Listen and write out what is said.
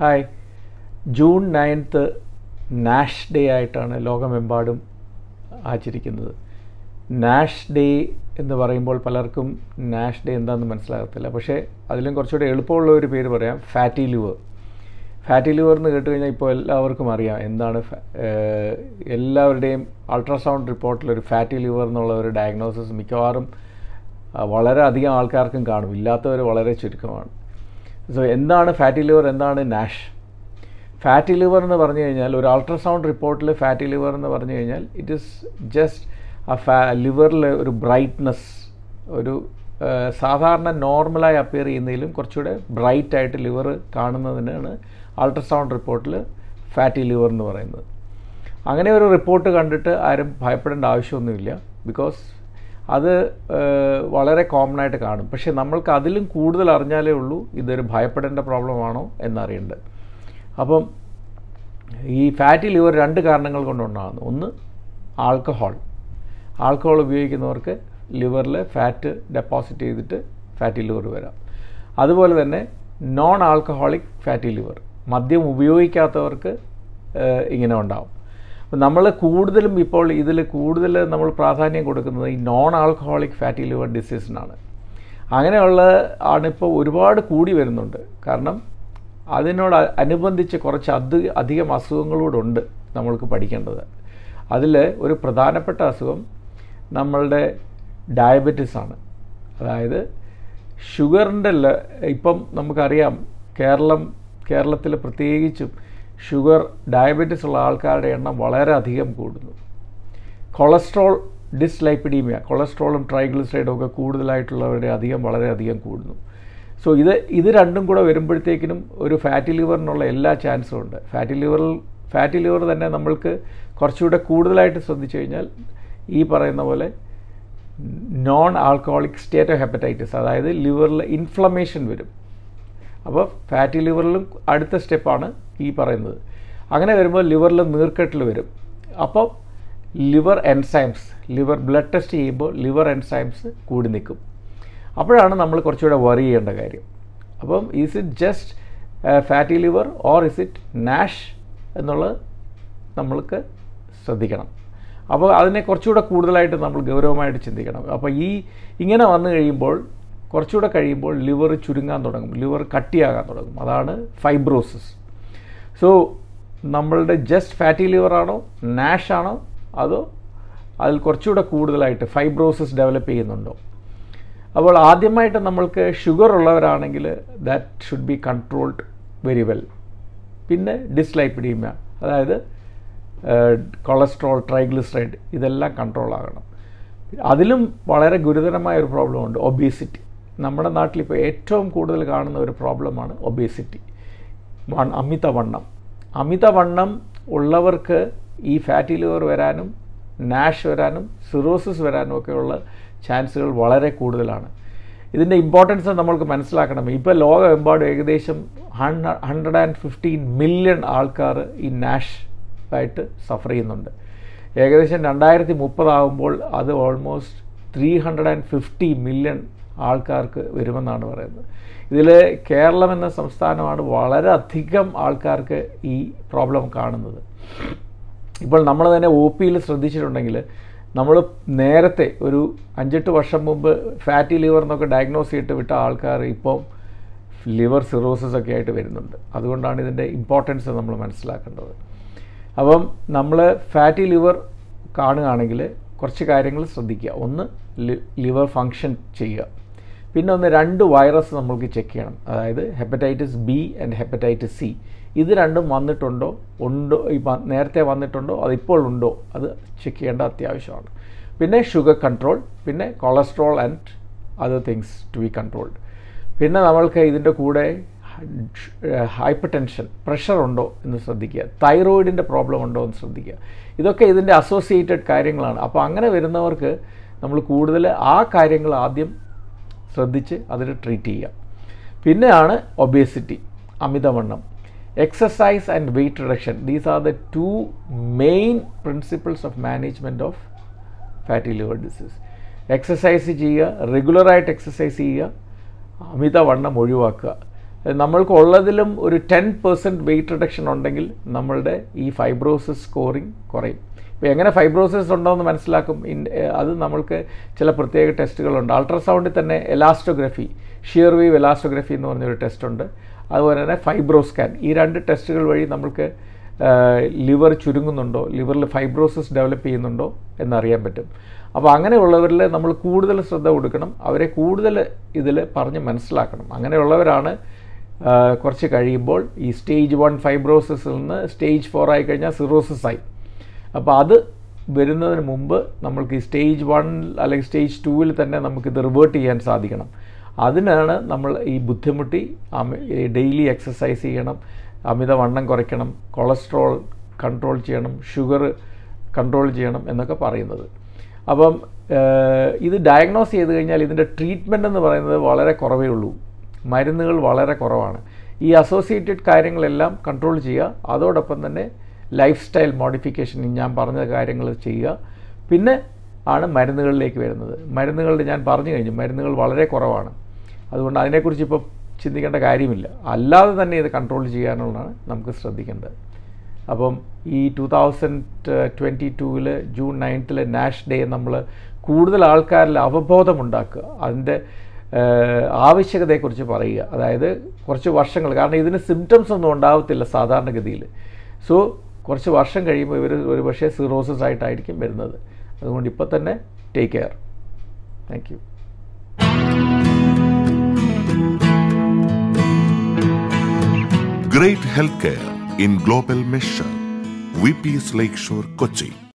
Hi June ninth NASH day ആയിട്ടാണ് ലോകമെമ്പാടും ആചരിക്കുന്നത് നാഷ് ഡേ എന്ന് പറയുമ്പോൾ പലർക്കും നാഷ് ഡേ എന്താണെന്ന് മനസ്സിലാകത്തില്ല പക്ഷേ അതിലും കുറച്ചുകൂടെ എളുപ്പമുള്ള ഒരു പേര് പറയാം ഫാറ്റി ലിവർ ഫാറ്റി ലിവർ എന്ന് കേട്ട് കഴിഞ്ഞാൽ ഇപ്പോൾ എല്ലാവർക്കും അറിയാം എന്താണ് ഫ- ഏഹ് എല്ലാവരുടെയും അൾട്രാസൗണ്ട് റിപ്പോർട്ടിൽ ഒരു ഫാറ്റി ലിവർ എന്നുള്ള ഒരു ഡയഗ്നോസിസ് മിക്കവാറും ആ, വളരെ അധികം ആൾക്കാർക്കും കാണും ഇല്ലാത്തവർ വളരെ ചുരുക്കമാണ് സോ എന്താണ് ഫാറ്റി ലിവർ എന്താണ് നാഷ് ഫാറ്റി ലിവർ എന്ന് പറഞ്ഞു കഴിഞ്ഞാൽ ഒരു അൾട്രാസൗണ്ട് റിപ്പോർട്ടിൽ ഫാറ്റി ലിവർ എന്ന് പറഞ്ഞു കഴിഞ്ഞാൽ ഇറ്റ് ഈസ് ജസ്റ്റ് ആ ഫാ ലിവറിൽ ഒരു ബ്രൈറ്റ്നസ് ഒരു ആ, സാധാരണ നോർമലായി അപ്പിയർ ചെയ്യുന്നതിലും കുറച്ചുകൂടെ ബ്രൈറ്റ് ആയിട്ട് ലിവർ കാണുന്നതിനാണ് അൾട്രാസൗണ്ട് റിപ്പോർട്ടിൽ ഫാറ്റി ലിവർ എന്ന് പറയുന്നത് അങ്ങനെ ഒരു റിപ്പോർട്ട് കണ്ടിട്ട് ആരും ഭയപ്പെടേണ്ട ആവശ്യമൊന്നുമില്ല ബിക്കോസ് അത് ഏഹ്, വളരെ കോമൺ ആയിട്ട് കാണും പക്ഷേ നമ്മൾക്ക് അതിലും കൂടുതൽ അറിഞ്ഞാലേ ഉള്ളൂ ഇതൊരു ഭയപ്പെടേണ്ട പ്രോബ്ലമാണോ എന്നറിയേണ്ടത് അപ്പം ഈ ഫാറ്റി ലിവർ രണ്ട് കാരണങ്ങൾ കൊണ്ടുണ്ടാകുന്നു ഒന്ന് ആൽക്കഹോൾ ആൽക്കഹോൾ ഉപയോഗിക്കുന്നവർക്ക് ലിവറിൽ ഫാറ്റ് ഡെപ്പോസിറ്റ് ചെയ്തിട്ട് ഫാറ്റി ലിവർ വരാം അതുപോലെ തന്നെ നോൺ ആൽക്കഹോളിക് ഫാറ്റി ലിവർ മദ്യം ഉപയോഗിക്കാത്തവർക്ക് ഏഹ്, ഇങ്ങനെ ഉണ്ടാവും അപ്പം നമ്മൾ കൂടുതലും ഇപ്പോൾ ഇതിൽ കൂടുതൽ നമ്മൾ പ്രാധാന്യം കൊടുക്കുന്നത് ഈ നോൺ ആൽക്കഹോളിക് ഫാറ്റി ലിവർ ഡിസീസിനാണ് അങ്ങനെയുള്ള ആണിപ്പോൾ ഒരുപാട് കൂടി വരുന്നുണ്ട് കാരണം അതിനോട് അ- അനുബന്ധിച്ച് കുറച്ച് അത് അധികം അസുഖങ്ങളൂടെ ഉണ്ട് നമ്മൾക്ക് പഠിക്കേണ്ടത് അതിൽ ഒരു പ്രധാനപ്പെട്ട അസുഖം നമ്മളുടെ ഡയബറ്റിസ് ആണ് അതായത് ഷുഗറിൻ്റെ ഇപ്പം നമുക്കറിയാം കേരളം കേരളത്തിൽ പ്രത്യേകിച്ചും ഷുഗർ ഡയബറ്റിസ് ഉള്ള ആൾക്കാരുടെ എണ്ണം വളരെയധികം കൂടുന്നു കൊളസ്ട്രോൾ ഡിസ്ലൈപ്പിഡീമിയ കൊളസ്ട്രോളും ട്രൈഗ്ലിസറൈഡും ഒക്കെ കൂടുതലായിട്ടുള്ളവരുടെ അധികം വളരെയധികം കൂടുന്നു സോ ഇത് ഇത് രണ്ടും കൂടെ വരുമ്പോഴത്തേക്കിനും ഒരു ഫാറ്റി ലിവറിനുള്ള എല്ലാ ചാൻസും ഉണ്ട് ഫാറ്റി ലിവറിൽ ഫാറ്റി ലിവർ തന്നെ നമ്മൾക്ക് കുറച്ചുകൂടെ കൂടുതലായിട്ട് ശ്രദ്ധിച്ചു കഴിഞ്ഞാൽ ഈ പറയുന്ന പോലെ non alcoholic state of hepatitis അതായത് ലിവറിൽ ഇൻഫ്ലമേഷൻ വരും അപ്പോൾ ഫാറ്റി ലിവറിലും അടുത്ത സ്റ്റെപ്പാണ് ഈ പറയുന്നത് അങ്ങനെ വരുമ്പോൾ ലിവറിൽ നീർക്കെട്ടിൽ വരും അപ്പോൾ liver enzymes liver blood test ചെയ്യുമ്പോൾ ലിവർ എൻസൈംസ് കൂടി നിൽക്കും അപ്പോഴാണ് നമ്മൾ കുറച്ചുകൂടെ വറി ചെയ്യേണ്ട കാര്യം അപ്പം is it just fatty liver or is it NASH എന്നുള്ളത് നമ്മൾക്ക് ശ്രദ്ധിക്കണം അപ്പോൾ അതിനെ കുറച്ചുകൂടെ കൂടുതലായിട്ട് നമ്മൾ ഗൗരവമായിട്ട് ചിന്തിക്കണം അപ്പോൾ ഈ ഇങ്ങനെ വന്നു കഴിയുമ്പോൾ കുറച്ചുകൂടെ കഴിയുമ്പോൾ ലിവർ ചുരുങ്ങാൻ തുടങ്ങും ലിവർ കട്ടിയാകാൻ തുടങ്ങും അതാണ് ഫൈബ്രോസിസ് സോ നമ്മളുടെ ജസ്റ്റ് ഫാറ്റി ലിവർ ആണോ നാഷ് ആണോ അതോ അതിൽ കുറച്ചുകൂടെ കൂടുതലായിട്ട് ഫൈബ്രോസിസ് ഡെവലപ്പ് ചെയ്യുന്നുണ്ടോ അപ്പോൾ ആദ്യമായിട്ട് നമ്മൾക്ക് ഷുഗർ ഉള്ളവരാണെങ്കിൽ that should be controlled very well പിന്നെ ഡിസ്ലൈപ്പിഡീമിയ അതായത് കൊളസ്ട്രോൾ ട്രൈഗ്ലിസറൈഡ് ഇതെല്ലാം കൺട്രോൾ ആകണം അതിലും വളരെ ഗുരുതരമായ ഒരു പ്രോബ്ലമുണ്ട് ഒബേസിറ്റി നമ്മുടെ നാട്ടിലിപ്പോൾ ഏറ്റവും കൂടുതൽ കാണുന്ന ഒരു പ്രോബ്ലമാണ് ഒബേസിറ്റി വൺ അമിതവണ്ണം അമിതവണ്ണം ഉള്ളവർക്ക് ഈ ഫാറ്റി ലിവർ വരാനും നാഷ് വരാനും സിറോസിസ് വരാനും ഒക്കെയുള്ള ചാൻസുകൾ വളരെ കൂടുതലാണ് ഇതിൻ്റെ ഇമ്പോർട്ടൻസ് നമ്മൾക്ക് മനസ്സിലാക്കണം ഇപ്പോൾ ലോകമെമ്പാടും ഏകദേശം ഹൺഡ്രഡ് ആൻഡ് ഫിഫ്റ്റീൻ മില്യൺ ആൾക്കാർ ഈ നാഷ് ആയിട്ട് സഫർ ചെയ്യുന്നുണ്ട് ഏകദേശം രണ്ടായിരത്തി മുപ്പതാകുമ്പോൾ അത് almost three hundred and fifty million ആൾക്കാർക്ക് വരുമെന്നാണ് പറയുന്നത് ഇതിൽ കേരളം എന്ന സംസ്ഥാനമാണ് വളരെയധികം ആൾക്കാർക്ക് ഈ പ്രോബ്ലം കാണുന്നത് ഇപ്പോൾ നമ്മൾ തന്നെ ഒ പിയിൽ ശ്രദ്ധിച്ചിട്ടുണ്ടെങ്കിൽ നമ്മൾ നേരത്തെ ഒരു അഞ്ചെട്ട് വർഷം മുമ്പ് ഫാറ്റി ലിവർ എന്നൊക്കെ ഡയഗ്നോസ് ചെയ്തിട്ട് വിട്ട ആൾക്കാർ ഇപ്പം ലിവർ സിറോസിസ് ഒക്കെ ആയിട്ട് വരുന്നുണ്ട് അതുകൊണ്ടാണ് ഇതിൻ്റെ ഇമ്പോർട്ടൻസ് നമ്മൾ മനസ്സിലാക്കേണ്ടത് അപ്പം നമ്മൾ ഫാറ്റി ലിവർ കാണുകയാണെങ്കിൽ കുറച്ച് കാര്യങ്ങൾ ശ്രദ്ധിക്കുക ഒന്ന് ലിവർ ഫങ്ഷൻ ചെയ്യുക പിന്നെ ഒന്ന് രണ്ട് വൈറസ് നമ്മൾക്ക് ചെക്ക് ചെയ്യണം അതായത് hepatitis B and hepatitis C ഇത് രണ്ടും വന്നിട്ടുണ്ടോ ഉണ്ടോ ഈ വ- നേരത്തെ വന്നിട്ടുണ്ടോ അതിപ്പോൾ ഉണ്ടോ അത് ചെക്ക് ചെയ്യേണ്ട അത്യാവശ്യമാണ് പിന്നെ ഷുഗർ കൺട്രോൾ പിന്നെ cholesterol and other things to be controlled പിന്നെ നമ്മൾക്ക് ഇതിൻ്റെ കൂടെ ഹൈപ്പർ ടെൻഷൻ പ്രഷർ ഉണ്ടോ എന്ന് ശ്രദ്ധിക്കുക തൈറോയിഡിൻ്റെ പ്രോബ്ലം ഉണ്ടോ എന്ന് ശ്രദ്ധിക്കുക ഇതൊക്കെ ഇതിൻ്റെ അസോസിയേറ്റഡ് കാര്യങ്ങളാണ് അപ്പോൾ അങ്ങനെ വരുന്നവർക്ക് നമ്മൾ കൂടുതൽ ആ കാര്യങ്ങൾ ആദ്യം ശ്രദ്ധിച്ച് അതിന് ട്രീറ്റ് ചെയ്യുക പിന്നെയാണ് ഒബേസിറ്റി അമിതവണ്ണം exercise and weight reduction these are the two main principles of management of fatty liver disease exercise ചെയ്യുക റെഗുലറായിട്ട് എക്സസൈസ് ചെയ്യുക അമിതവണ്ണം ഒഴിവാക്കുക നമ്മൾക്ക് ഉള്ളതിലും ഒരു ടെൻ പെർസെൻറ്റ് വെയിറ്റ് റിഡക്ഷൻ ഉണ്ടെങ്കിൽ നമ്മളുടെ ഈ ഫൈബ്രോസിസ് സ്കോറിങ് കുറയും ഇപ്പോൾ എങ്ങനെ ഫൈബ്രോസിസ് ഉണ്ടോയെന്ന് മനസ്സിലാക്കും അത് നമ്മൾക്ക് ചില പ്രത്യേക ടെസ്റ്റുകളുണ്ട് അൾട്രാസൗണ്ടിൽ തന്നെ എലാസ്റ്റോഗ്രഫി ഷിയർ വേവ് എലാസ്റ്റോഗ്രഫി എന്ന് പറഞ്ഞൊരു ടെസ്റ്റ് ഉണ്ട് അതുപോലെ തന്നെ ഫൈബ്രോ സ്കാൻ ഈ രണ്ട് ടെസ്റ്റുകൾ വഴി നമ്മൾക്ക് ലിവർ ചുരുങ്ങുന്നുണ്ടോ ലിവറിൽ ഫൈബ്രോസിസ് ഡെവലപ്പ് ചെയ്യുന്നുണ്ടോ എന്നറിയാൻ പറ്റും അപ്പോൾ അങ്ങനെയുള്ളവരിൽ നമ്മൾ കൂടുതൽ ശ്രദ്ധ കൊടുക്കണം അവരെ കൂടുതൽ ഇതിൽ പറഞ്ഞ് മനസ്സിലാക്കണം അങ്ങനെയുള്ളവരാണ് കുറച്ച് കഴിയുമ്പോൾ ഈ സ്റ്റേജ് വൺ ഫൈബ്രോസിസിൽ നിന്ന് സ്റ്റേജ് ഫോർ ആയി കഴിഞ്ഞാൽ സിറോസിസ് ആയി അപ്പോൾ അത് വരുന്നതിന് മുമ്പ് നമ്മൾക്ക് ഈ സ്റ്റേജ് വൺ അല്ലെങ്കിൽ സ്റ്റേജ് ടൂവിൽ തന്നെ നമുക്കിത് റിവേർട്ട് ചെയ്യാൻ സാധിക്കണം അതിനാണ് നമ്മൾ ഈ ബുദ്ധിമുട്ടി ഡെയിലി എക്സസൈസ് ചെയ്യണം അമിതവണ്ണം കുറയ്ക്കണം കൊളസ്ട്രോൾ കൺട്രോൾ ചെയ്യണം ഷുഗർ കൺട്രോൾ ചെയ്യണം എന്നൊക്കെ പറയുന്നത് അപ്പം ഇത് ഡയഗ്നോസ് ചെയ്ത് കഴിഞ്ഞാൽ ഇതിൻ്റെ ട്രീറ്റ്മെൻ്റ് എന്ന് പറയുന്നത് വളരെ കുറവേ ഉള്ളൂ മരുന്നുകൾ വളരെ കുറവാണ് ഈ അസോസിയേറ്റഡ് കാര്യങ്ങളെല്ലാം കൺട്രോൾ ചെയ്യുക അതോടൊപ്പം തന്നെ ലൈഫ് സ്റ്റൈൽ മോഡിഫിക്കേഷൻ ഞാൻ പറഞ്ഞ കാര്യങ്ങൾ ചെയ്യുക പിന്നെ ആണ് മരുന്നുകളിലേക്ക് വരുന്നത് മരുന്നുകളുടെ ഞാൻ പറഞ്ഞു കഴിഞ്ഞു മരുന്നുകൾ വളരെ കുറവാണ് അതുകൊണ്ട് അതിനെക്കുറിച്ച് ഇപ്പോൾ ചിന്തിക്കേണ്ട കാര്യമില്ല അല്ലാതെ തന്നെ ഇത് കൺട്രോൾ ചെയ്യാനുള്ളതാണ് നമുക്ക് ശ്രദ്ധിക്കേണ്ടത് അപ്പം ഈ ടു തൗസൻഡ് ട്വൻറ്റി ടൂവിൽ ജൂൺ നയൻത്തിൽ നാഷ് ഡേ നമ്മൾ കൂടുതൽ ആൾക്കാരിൽ അവബോധം ഉണ്ടാക്കുക അതിൻ്റെ ആവശ്യകതയെക്കുറിച്ച് പറയുക അതായത് കുറച്ച് വർഷങ്ങൾ കാരണം ഇതിന് സിംറ്റംസ് ഒന്നും ഉണ്ടാവത്തില്ല സാധാരണഗതിയിൽ സോ കുറച്ച് വർഷം കഴിയുമ്പോൾ ഇവർ ഒരു പക്ഷേ സിറോസിസ് ആയിട്ടായിരിക്കും വരുന്നത് അതുകൊണ്ട് ഇപ്പോൾ തന്നെ take care thank you Great healthcare in global measure. VPS Lakeshore, Kochi.